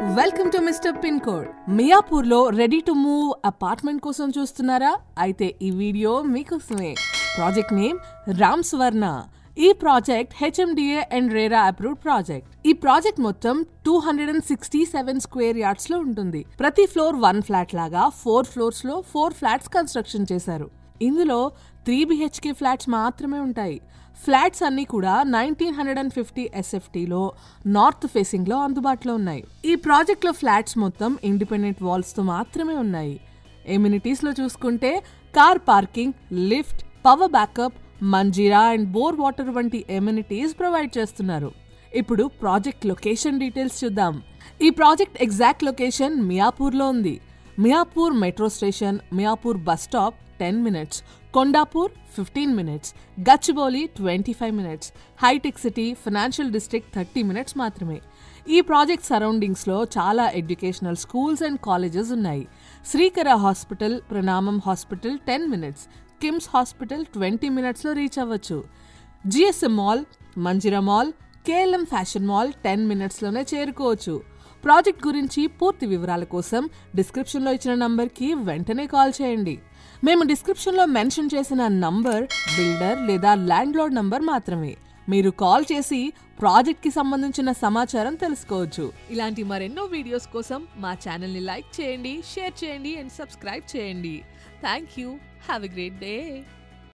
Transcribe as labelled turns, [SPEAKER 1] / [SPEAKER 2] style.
[SPEAKER 1] welcome to mister pin code Miyapur లో ready to move apartment కోసం చూస్తున్నారా అయితే ఈ వీడియో మీకోసమే ప్రాజెక్ట్ నేమ్ రామ్ స్వర్ణ ఈ project HMDA and RERA approved project ఈ ప్రాజెక్ట్ మొత్తం two hundred and sixty seven square yards లో ఉంటుంది ప్రతి ఫ్లోర్ వన్ ఫ్లాట్ లాగా ఫోర్ ఫ్లోర్స్ లో ఫోర్ ఫ్లాట్స్ కన్స్ట్రక్షన్ చేశారు ఇందులో త్రీ బిహెచ్కే ఫ్లాట్స్ మాత్రమే ఉంటాయి ఫ్లాట్స్ అన్నీ కూడా నైన్టీన్ హండ్రెడ్ అండ్ ఫిఫ్టీ ఎస్ఎఫ్టీలో నార్త్ ఫేసింగ్లో అందుబాటులో ఉన్నాయి ఈ ప్రాజెక్ట్లో ఫ్లాట్స్ మొత్తం ఇండిపెండెంట్ వాల్స్తో మాత్రమే ఉన్నాయి ఎమ్యూనిటీస్లో చూసుకుంటే car parking lift power backup Manjira and bore water వంటి ఎమ్యూనిటీస్ ప్రొవైడ్ చేస్తున్నారు ఇప్పుడు ప్రాజెక్ట్ లొకేషన్ డీటెయిల్స్ చూద్దాం ఈ ప్రాజెక్ట్ ఎగ్జాక్ట్ లొకేషన్ మియాపూర్లో ఉంది Miyapur metro station Miyapur bus stop ten minutes Kondapur fifteen minutes Gachibowli twenty five minutes hitech city financial district thirty minutes మాత్రమే ఈ project సరౌండింగ్స్లో చాలా ఎడ్యుకేషనల్ స్కూల్స్ అండ్ కాలేజెస్ ఉన్నాయి Srikara hospital Pranaam hospital ten minutes KIMS hospital twenty మినిట్స్లో reach అవ్వచ్చు GSM mall Manjira mall KLM fashion mall ten మినిట్స్లోనే చేరుకోవచ్చు project గురించి పూర్తి వివరాల కోసం డిస్క్రిప్షన్లో ఇచ్చిన నంబర్కి వెంటనే కాల్ చేయండి మేము డిస్క్రిప్షన్లో మెన్షన్ చేసిన నంబర్ బిల్డర్ లేదా ల్యాండ్ లార్డ్ నంబర్ మాత్రమే మీరు కాల్ చేసి ప్రాజెక్ట్కి సంబంధించిన సమాచారం తెలుసుకోవచ్చు ఇలాంటి మరెన్నో వీడియోస్ కోసం మా ఛానల్ని లైక్ చేయండి షేర్ చేయండి అండ్ సబ్స్క్రైబ్ చేయండి thank you have a great day